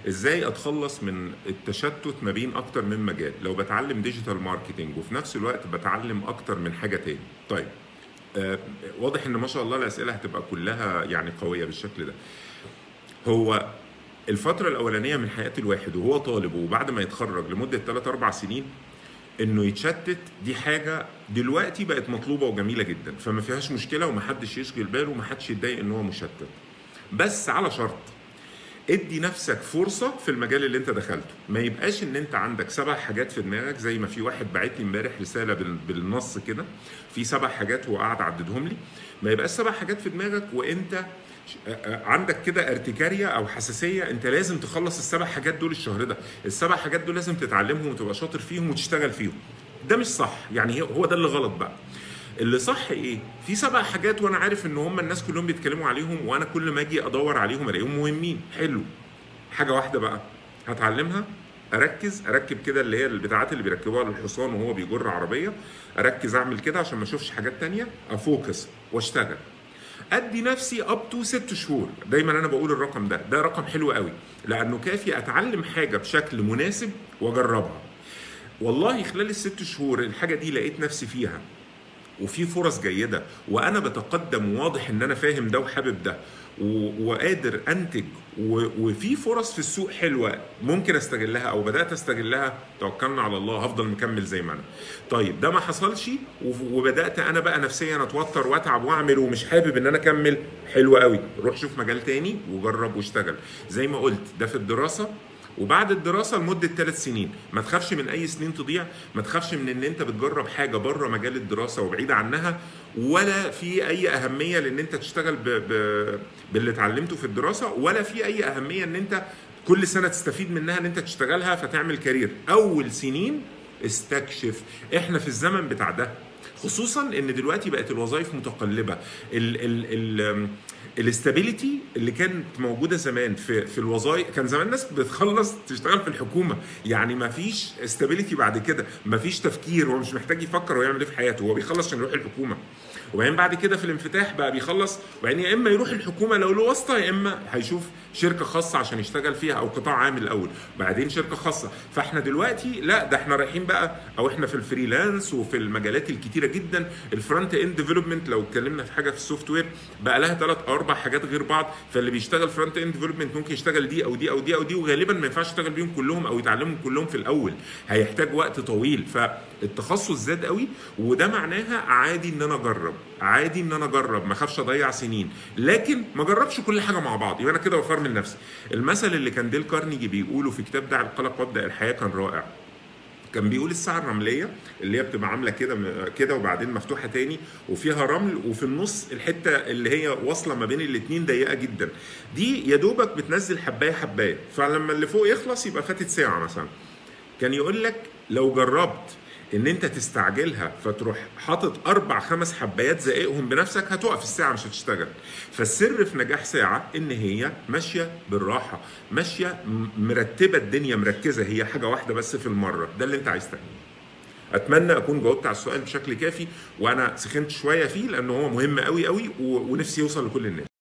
ازاي اتخلص من التشتت ما بين اكتر من مجال لو بتعلم ديجيتال ماركتنج وفي نفس الوقت بتعلم اكتر من حاجه تاني طيب آه واضح ان ما شاء الله الاسئله هتبقى كلها يعني قويه بالشكل ده هو الفترة الأولانية من حياة الواحد وهو طالب وبعد ما يتخرج لمدة 3 4 سنين انه يتشتت دي حاجة دلوقتي بقت مطلوبة وجميلة جدا فما فيهاش مشكلة ومحدش يشغل باله ومحدش يتضايق ان هو مشتت بس على شرط ادي نفسك فرصة في المجال اللي انت دخلته ما يبقاش ان انت عندك سبع حاجات في دماغك زي ما في واحد بعت لي امبارح رسالة بال- بالنص كده في سبع حاجات هو قاعد عددهم لي ما يبقاش سبع حاجات في دماغك وانت ش- آه، آه، عندك كده ارتكارية او حساسية انت لازم تخلص السبع حاجات دول الشهر ده السبع حاجات دول لازم تتعلمهم وتبقى شاطر فيهم وتشتغل فيهم ده مش صح يعني هو ده اللي غلط بقى اللي صح ايه؟ في سبع حاجات وانا عارف ان هم الناس كلهم بيتكلموا عليهم وانا كل ما اجي ادور عليهم الاقيهم مهمين، حلو. حاجه واحده بقى هتعلمها اركز اركب كده اللي هي البتاعات اللي بيركبوها للحصان وهو بيجر عربيه اركز اعمل كده عشان ما اشوفش حاجات تانية افوكس واشتغل ادي نفسي اب تو ست شهور دايما انا بقول الرقم ده ده رقم حلو قوي لانه كافي اتعلم حاجه بشكل مناسب واجربها والله خلال الست شهور الحاجه دي لقيت نفسي فيها وفي فرص جيده وانا بتقدم وواضح ان انا فاهم ده وحابب ده و- وقادر انتج و- وفي فرص في السوق حلوه ممكن استغلها او بدات استغلها توكلنا على الله هفضل مكمل زي ما انا. طيب ده ما حصلش و- وبدات انا بقى نفسيا اتوتر واتعب واعمل ومش حابب ان انا اكمل حلو قوي روح شوف مجال تاني وجرب واشتغل زي ما قلت ده في الدراسه وبعد الدراسه لمده ثلاث سنين ما تخافش من اي سنين تضيع ما تخافش من ان انت بتجرب حاجه بره مجال الدراسه وبعيد عنها ولا في اي اهميه لان انت تشتغل ب... ب... باللي اتعلمته في الدراسه ولا في اي اهميه ان انت كل سنه تستفيد منها ان انت تشتغلها فتعمل كارير اول سنين استكشف احنا في الزمن بتاع ده خصوصا ان دلوقتي بقت الوظائف متقلبه ال ال ال الاستابيليتي اللي كانت موجوده زمان في في الوظائف كان زمان الناس بتخلص تشتغل في الحكومه يعني ما فيش استابيليتي بعد كده ما فيش تفكير هو مش محتاج يفكر هو يعمل ايه في حياته هو بيخلص عشان يروح الحكومه وبعدين بعد كده في الانفتاح بقى بيخلص وبعدين يا اما يروح الحكومه لو له واسطه يا اما هيشوف شركه خاصه عشان يشتغل فيها او قطاع عام الاول بعدين شركه خاصه فاحنا دلوقتي لا ده احنا رايحين بقى او احنا في الفريلانس وفي المجالات الكتيره جدا الفرونت اند ديفلوبمنت لو اتكلمنا في حاجه في السوفت وير بقى لها ثلاث او اربع حاجات غير بعض فاللي بيشتغل فرونت اند ديفلوبمنت ممكن يشتغل دي او دي او دي او دي وغالبا ما ينفعش يشتغل بيهم كلهم او يتعلمهم كلهم في الاول هيحتاج وقت طويل فالتخصص زاد قوي وده معناها عادي ان انا اجرب عادي ان انا اجرب ما اخافش اضيع سنين لكن ما اجربش كل حاجه مع بعض يبقى انا كده بفرمل نفسي المثل اللي كان ديل كارنيجي بيقوله في كتاب دع القلق وابدا الحياه كان رائع كان بيقول الساعة الرملية اللي هي بتبقى عاملة كده كده وبعدين مفتوحة تاني وفيها رمل وفي النص الحتة اللي هي واصلة ما بين الاتنين ضيقة جدا دي يا دوبك بتنزل حباية حباية فلما اللي فوق يخلص يبقى فاتت ساعة مثلا كان يقول لك لو جربت ان انت تستعجلها فتروح حاطط اربع خمس حبايات زقيقهم بنفسك هتقف الساعه مش هتشتغل فالسر في نجاح ساعه ان هي ماشيه بالراحه ماشيه م- مرتبه الدنيا مركزه هي حاجه واحده بس في المره ده اللي انت عايز تعمله اتمنى اكون جاوبت على السؤال بشكل كافي وانا سخنت شويه فيه لانه هو مهم قوي قوي و- ونفسي يوصل لكل الناس